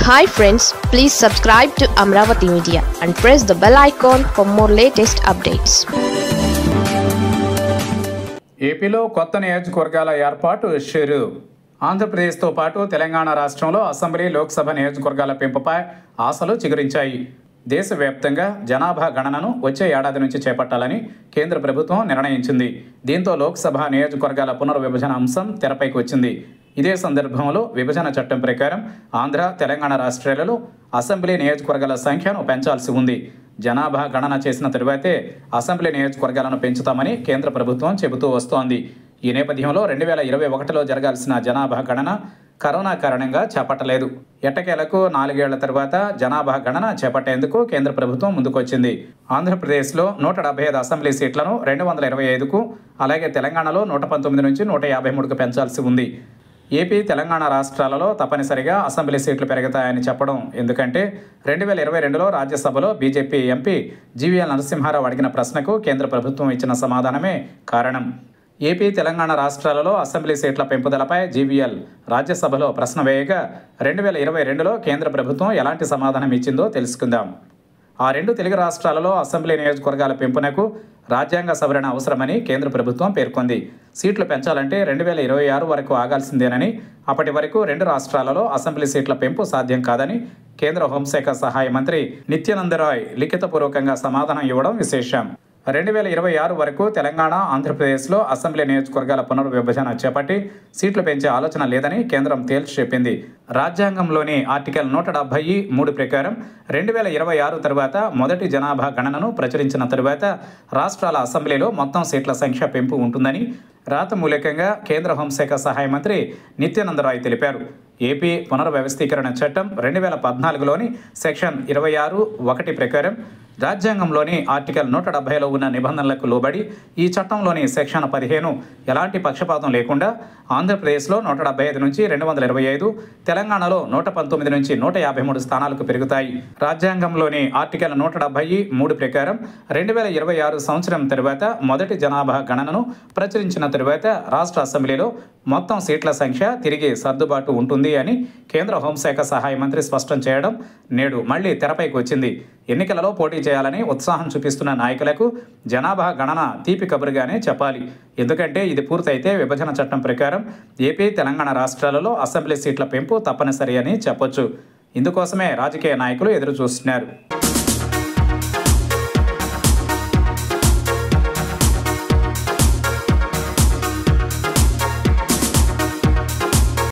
hi friends please subscribe to Amaravati media and press the bell icon for more latest updates ఏపీలో కొత్త నియోజకవర్గాల ఏర్పాటు షురు ఆంధ్రప్రదేశ్తో పాటు తెలంగాణ రాష్ట్రంలో అసెంబ్లీ లోక్సభ నియోజకవర్గాల పెంపుపై ఆశలు చిగురించాయి దేశవ్యాప్తంగా జనాభా గణనను వచ్చే ఏడాది నుంచి చేపట్టాలని కేంద్ర ప్రభుత్వం నిర్ణయించింది దీంతో లోక్సభ నియోజకవర్గాల పునర్విభజన అంశం తెరపైకి వచ్చింది ఇదే సందర్భంలో విభజన చట్టం ప్రకారం ఆంధ్ర తెలంగాణ రాష్ట్రాలలో అసెంబ్లీ నియోజకవర్గాల సంఖ్యను పెంచాల్సి ఉంది జనాభా గణన చేసిన తరువాతే అసెంబ్లీ నియోజకవర్గాలను పెంచుతామని కేంద్ర ప్రభుత్వం చెబుతూ వస్తోంది ఈ నేపథ్యంలో రెండు వేల ఇరవై ఒకటిలో జరగాల్సిన జనాభా గణన కరోనా కారణంగా చేపట్టలేదు ఎట్టకేలకు నాలుగేళ్ల తర్వాత జనాభా గణన చేపట్టేందుకు కేంద్ర ప్రభుత్వం ముందుకొచ్చింది ఆంధ్రప్రదేశ్లో నూట డెబ్బై ఐదు అసెంబ్లీ సీట్లను రెండు వందల ఇరవై ఐదుకు అలాగే తెలంగాణలో నూట పంతొమ్మిది నుంచి నూట యాభై మూడుకు పెంచాల్సి ఉంది ఏపీ తెలంగాణ రాష్ట్రాలలో తప్పనిసరిగా అసెంబ్లీ సీట్లు పెరుగుతాయని చెప్పడం ఎందుకంటే రెండు వేల ఇరవై రెండులో రాజ్యసభలో బీజేపీ ఎంపీ జీవీఎల్ నరసింహారావు అడిగిన ప్రశ్నకు కేంద్ర ప్రభుత్వం ఇచ్చిన సమాధానమే కారణం ఏపీ తెలంగాణ రాష్ట్రాలలో అసెంబ్లీ సీట్ల పెంపుదలపై జీవీఎల్ రాజ్యసభలో ప్రశ్న వేయగా రెండు వేల ఇరవై రెండులో కేంద్ర ప్రభుత్వం ఎలాంటి సమాధానం ఇచ్చిందో తెలుసుకుందాం ఆ రెండు తెలుగు రాష్ట్రాలలో అసెంబ్లీ నియోజకవర్గాల పెంపునకు రాజ్యాంగ సవరణ అవసరమని కేంద్ర ప్రభుత్వం పేర్కొంది సీట్లు పెంచాలంటే రెండు వేల ఇరవై ఆరు వరకు ఆగాల్సిందేనని అప్పటి వరకు రెండు రాష్ట్రాలలో అసెంబ్లీ సీట్ల పెంపు సాధ్యం కాదని కేంద్ర హోంశాఖ సహాయ మంత్రి నిత్యానందరాయ్ లిఖితపూర్వకంగా సమాధానం ఇవ్వడం విశేషం రెండు వేల ఇరవై ఆరు వరకు తెలంగాణ ఆంధ్రప్రదేశ్లో అసెంబ్లీ నియోజకవర్గాల పునర్విభజన చేపట్టి సీట్లు పెంచే ఆలోచన లేదని కేంద్రం తేల్చి చెప్పింది రాజ్యాంగంలోని ఆర్టికల్ నూట డెబ్బై మూడు ప్రకారం రెండు వేల ఇరవై ఆరు తరువాత మొదటి జనాభా గణనను ప్రచురించిన తరువాత రాష్ట్రాల అసెంబ్లీలో మొత్తం సీట్ల సంఖ్య పెంపు ఉంటుందని రాతమూలికంగా కేంద్ర హోంశాఖ సహాయ మంత్రి నిత్యానందరాయ్ తెలిపారు ఏపీ పునర్వ్యవస్థీకరణ చట్టం రెండు వేల పద్నాలుగులోని సెక్షన్ ఇరవై ఆరు ఒకటి ప్రకారం రాజ్యాంగంలోని ఆర్టికల్ నూట డెబ్బైలో ఉన్న నిబంధనలకు లోబడి ఈ చట్టంలోని సెక్షన్ పదిహేను ఎలాంటి పక్షపాతం లేకుండా ఆంధ్రప్రదేశ్లో నూట డెబ్బై ఐదు నుంచి రెండు వందల ఇరవై ఐదు తెలంగాణలో నూట పంతొమ్మిది నుంచి నూట యాభై మూడు స్థానాలకు పెరుగుతాయి రాజ్యాంగంలోని ఆర్టికల్ నూట డెబ్బై మూడు ప్రకారం రెండు వేల ఇరవై ఆరు సంవత్సరం తరువాత మొదటి జనాభా గణనను ప్రచురించిన తరువాత రాష్ట్ర అసెంబ్లీలో మొత్తం సీట్ల సంఖ్య తిరిగి సర్దుబాటు ఉంటుంది అని కేంద్ర హోంశాఖ సహాయ మంత్రి స్పష్టం చేయడం నేడు మళ్లీ తెరపైకి వచ్చింది ఎన్నికలలో పోటీ చేయాలని ఉత్సాహం చూపిస్తున్న నాయకులకు జనాభా గణన తీపి కబురుగానే చెప్పాలి ఎందుకంటే ఇది పూర్తయితే విభజన చట్టం ప్రకారం ఏపీ తెలంగాణ రాష్ట్రాలలో అసెంబ్లీ సీట్ల పెంపు తప్పనిసరి అని చెప్పొచ్చు ఇందుకోసమే రాజకీయ నాయకులు ఎదురు చూస్తున్నారు